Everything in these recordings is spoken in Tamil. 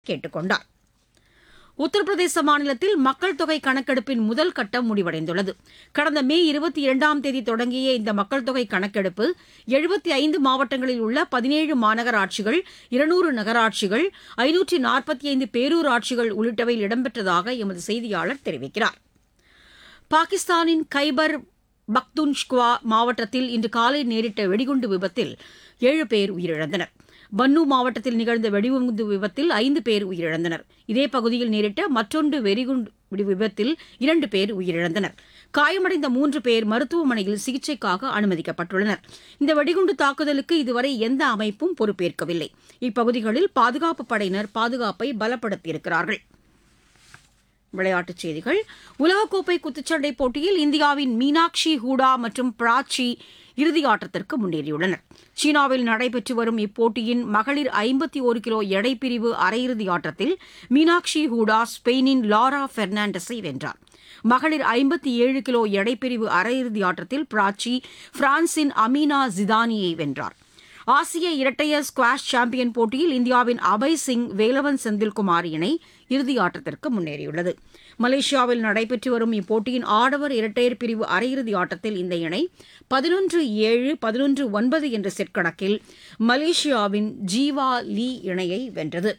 கேட்டுக் கொண்டார் உத்தரப்பிரதேச மாநிலத்தில் மக்கள் தொகை கணக்கெடுப்பின் முதல் கட்டம் முடிவடைந்துள்ளது கடந்த மே இருபத்தி இரண்டாம் தேதி தொடங்கிய இந்த மக்கள் தொகை கணக்கெடுப்பு எழுபத்தி ஐந்து மாவட்டங்களில் உள்ள பதினேழு மாநகராட்சிகள் இருநூறு நகராட்சிகள் ஐநூற்றி நாற்பத்தி ஐந்து பேரூராட்சிகள் உள்ளிட்டவையில் இடம்பெற்றதாக எமது செய்தியாளர் தெரிவிக்கிறார் பாகிஸ்தானின் கைபர் பக்துன்ஷ்குவா மாவட்டத்தில் இன்று காலை நேரிட்ட வெடிகுண்டு விபத்தில் ஏழு பேர் உயிரிழந்தனர் பன்னு மாவட்டத்தில் நிகழ்ந்த வெடிகுண்டு விபத்தில் ஐந்து பேர் உயிரிழந்தனர் இதே பகுதியில் நேரிட்ட மற்றொன்று வெடிகுண்டு வெடி விபத்தில் இரண்டு பேர் உயிரிழந்தனர் காயமடைந்த மூன்று பேர் மருத்துவமனையில் சிகிச்சைக்காக அனுமதிக்கப்பட்டுள்ளனர் இந்த வெடிகுண்டு தாக்குதலுக்கு இதுவரை எந்த அமைப்பும் பொறுப்பேற்கவில்லை இப்பகுதிகளில் பாதுகாப்புப் படையினர் பாதுகாப்பை பலப்படுத்தியிருக்கிறார்கள் விளையாட்டுச் செய்திகள் உலகக்கோப்பை குத்துச்சண்டை போட்டியில் இந்தியாவின் மீனாட்சி ஹூடா மற்றும் பிராச்சி இறுதி ஆட்டத்திற்கு முன்னேறியுள்ளனர் சீனாவில் நடைபெற்று வரும் இப்போட்டியின் மகளிர் ஐம்பத்தி ஒரு கிலோ எடை பிரிவு அரையிறுதி ஆட்டத்தில் மீனாட்சி ஹூடா ஸ்பெயினின் லாரா பெர்னாண்டஸை வென்றார் மகளிர் ஐம்பத்தி ஏழு கிலோ எடை பிரிவு அரையிறுதி ஆட்டத்தில் பிராச்சி பிரான்சின் அமீனா ஜிதானியை வென்றார் ஆசிய இரட்டையர் ஸ்குவாஷ் சாம்பியன் போட்டியில் இந்தியாவின் அபய் சிங் வேலவன் செந்தில்குமார் இணை இறுதி ஆட்டத்திற்கு முன்னேறியுள்ளது மலேசியாவில் நடைபெற்று வரும் இப்போட்டியின் ஆடவர் இரட்டையர் பிரிவு அரையிறுதி ஆட்டத்தில் இந்த இணை பதினொன்று ஏழு பதினொன்று ஒன்பது என்ற செட் கணக்கில் மலேசியாவின் ஜீவா லீ இணையை வென்றது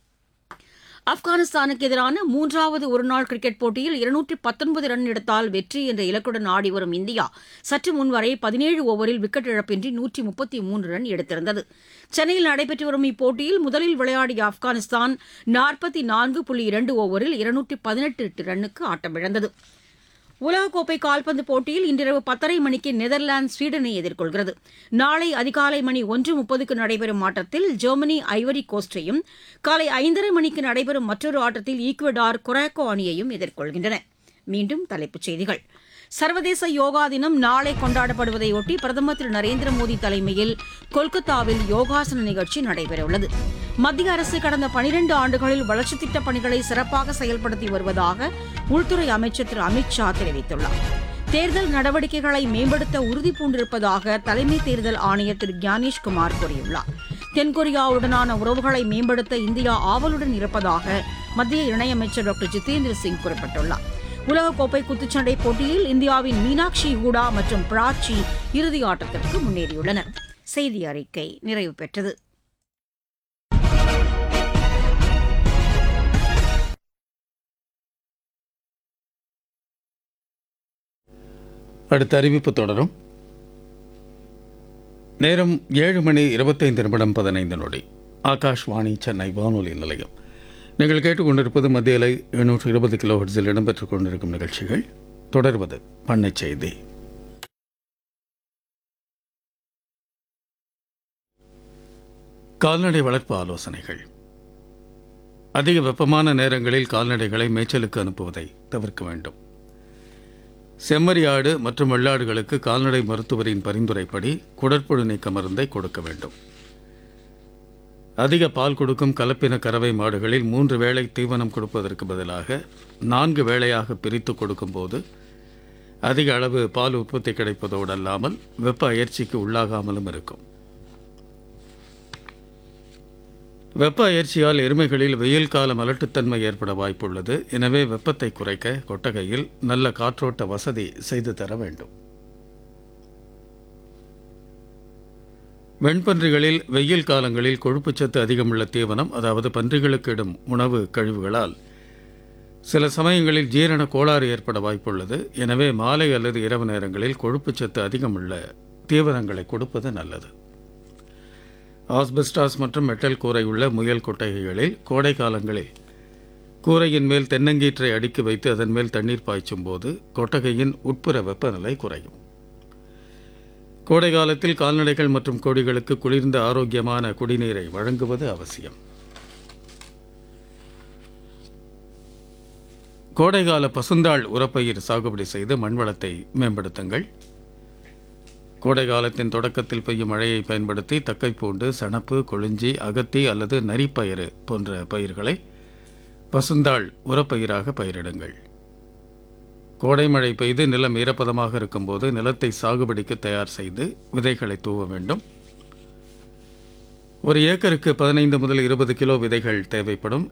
ஆப்கானிஸ்தானுக்கு எதிரான மூன்றாவது ஒருநாள் கிரிக்கெட் போட்டியில் இருநூற்றி பத்தொன்பது ரன் எடுத்தால் வெற்றி என்ற இலக்குடன் ஆடி வரும் இந்தியா சற்று முன்வரை பதினேழு ஓவரில் விக்கெட் இழப்பின்றி நூற்றி முப்பத்தி மூன்று ரன் எடுத்திருந்தது சென்னையில் நடைபெற்று வரும் இப்போட்டியில் முதலில் விளையாடிய ஆப்கானிஸ்தான் நாற்பத்தி நான்கு புள்ளி இரண்டு ஓவரில் இருநூற்றி பதினெட்டு ரன்னுக்கு ஆட்டமிழந்தது உலகக்கோப்பை கால்பந்து போட்டியில் இன்றிரவு பத்தரை மணிக்கு நெதர்லாந்து ஸ்வீடனை எதிர்கொள்கிறது நாளை அதிகாலை மணி ஒன்று முப்பதுக்கு நடைபெறும் ஆட்டத்தில் ஜெர்மனி ஐவரி கோஸ்டையும் காலை ஐந்தரை மணிக்கு நடைபெறும் மற்றொரு ஆட்டத்தில் ஈக்குவடார் கொராக்கோ அணியையும் எதிர்கொள்கின்றன மீண்டும் தலைப்புச் செய்திகள் சர்வதேச யோகா தினம் நாளை கொண்டாடப்படுவதையொட்டி பிரதமர் திரு நரேந்திர மோடி தலைமையில் கொல்கத்தாவில் யோகாசன நிகழ்ச்சி நடைபெறவுள்ளது மத்திய அரசு கடந்த பனிரண்டு ஆண்டுகளில் வளர்ச்சித் திட்டப் பணிகளை சிறப்பாக செயல்படுத்தி வருவதாக உள்துறை அமைச்சர் திரு அமித் ஷா தெரிவித்துள்ளார் தேர்தல் நடவடிக்கைகளை மேம்படுத்த உறுதிபூண்டிருப்பதாக தலைமை தேர்தல் ஆணையர் திரு ஞானேஷ்குமார் கூறியுள்ளார் தென்கொரியாவுடனான உறவுகளை மேம்படுத்த இந்தியா ஆவலுடன் இருப்பதாக மத்திய இணையமைச்சர் டாக்டர் ஜிதேந்திர சிங் குறிப்பிட்டுள்ளார் உலகக்கோப்பை குத்துச்சண்டை போட்டியில் இந்தியாவின் மீனாட்சி ஹூடா மற்றும் பிராச்சி இறுதி ஆட்டத்திற்கு முன்னேறியுள்ளனர் செய்தி அறிக்கை நிறைவு பெற்றது அடுத்த அறிவிப்பு தொடரும் நேரம் ஏழு மணி இருபத்தைந்து நிமிடம் பதினைந்து நொடி ஆகாஷ்வாணி சென்னை வானொலி நிலையம் நீங்கள் கேட்டுக்கொண்டிருப்பது மத்திய அலை எழுநூற்று இருபது கிலோ ஹெர்ட்ஸில் இடம்பெற்றுக் கொண்டிருக்கும் நிகழ்ச்சிகள் தொடர்வது பண்ணைச் செய்தி கால்நடை வளர்ப்பு ஆலோசனைகள் அதிக வெப்பமான நேரங்களில் கால்நடைகளை மேய்ச்சலுக்கு அனுப்புவதை தவிர்க்க வேண்டும் செம்மறியாடு மற்றும் வெள்ளாடுகளுக்கு கால்நடை மருத்துவரின் பரிந்துரைப்படி குடற்புழு நீக்க மருந்தை கொடுக்க வேண்டும் அதிக பால் கொடுக்கும் கலப்பின கறவை மாடுகளில் மூன்று வேளை தீவனம் கொடுப்பதற்கு பதிலாக நான்கு வேளையாக பிரித்து கொடுக்கும்போது அதிக அளவு பால் உற்பத்தி கிடைப்பதோடு அல்லாமல் வெப்ப அயற்சிக்கு உள்ளாகாமலும் இருக்கும் வெப்ப அயற்சியால் எருமைகளில் வெயில் கால மலட்டுத்தன்மை ஏற்பட வாய்ப்புள்ளது எனவே வெப்பத்தை குறைக்க கொட்டகையில் நல்ல காற்றோட்ட வசதி செய்து தர வேண்டும் வெண்பன்றிகளில் வெயில் காலங்களில் கொழுப்புச்சத்து அதிகமுள்ள தீவனம் அதாவது பன்றிகளுக்கு இடும் உணவு கழிவுகளால் சில சமயங்களில் ஜீரண கோளாறு ஏற்பட வாய்ப்புள்ளது எனவே மாலை அல்லது இரவு நேரங்களில் கொழுப்புச்சத்து அதிகமுள்ள தீவனங்களை கொடுப்பது நல்லது ஆஸ்பெஸ்டாஸ் மற்றும் மெட்டல் கூரை உள்ள முயல் கொட்டகைகளில் கோடை காலங்களில் கூரையின் மேல் தென்னங்கீற்றை அடுக்கி வைத்து அதன் மேல் தண்ணீர் பாய்ச்சும் போது கொட்டகையின் உட்புற வெப்பநிலை குறையும் கோடை காலத்தில் கால்நடைகள் மற்றும் கொடிகளுக்கு குளிர்ந்த ஆரோக்கியமான குடிநீரை வழங்குவது அவசியம் கோடைகால பசுந்தாள் உரப்பயிர் சாகுபடி செய்து மண்வளத்தை மேம்படுத்துங்கள் கோடை காலத்தின் தொடக்கத்தில் பெய்யும் மழையை பயன்படுத்தி தக்கைப்பூண்டு சணப்பு கொழிஞ்சி அகத்தி அல்லது நரிப்பயிறு போன்ற பயிர்களை பசுந்தாள் உரப்பயிராக பயிரிடுங்கள் கோடை மழை பெய்து நிலம் ஈரப்பதமாக இருக்கும்போது நிலத்தை சாகுபடிக்கு தயார் செய்து விதைகளை தூவ வேண்டும் ஒரு ஏக்கருக்கு பதினைந்து முதல் இருபது கிலோ விதைகள் தேவைப்படும்